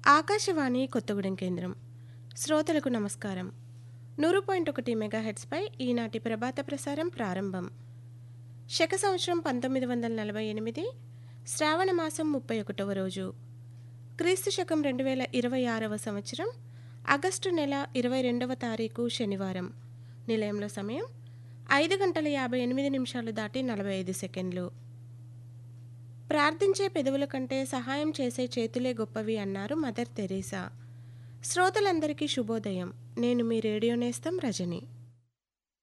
ఆకాశవాణి కొత్తగూడెం కేంద్రం శ్రోతలకు నమస్కారం నూరు పాయింట్ ఒకటి మెగాహెడ్స్పై ఈనాటి ప్రభాత ప్రసారం ప్రారంభం శక సంవత్సరం పంతొమ్మిది వందల నలభై ఎనిమిది శ్రావణ మాసం ముప్పై ఒకటవ రోజు క్రీస్తు శకం రెండు వేల ఇరవై ఆరవ సంవత్సరం ఆగస్టు నెల ఇరవై రెండవ తారీఖు శనివారం నిలయంలో సమయం ఐదు గంటల యాభై ఎనిమిది నిమిషాలు దాటి నలభై ఐదు సెకండ్లు ప్రార్థించే పెదవుల కంటే సహాయం చేసే చేతులే గొప్పవి అన్నారు మదర్ తెరీసా శ్రోతలందరికీ శుభోదయం నేను మీ రేడియో నేస్తం రజని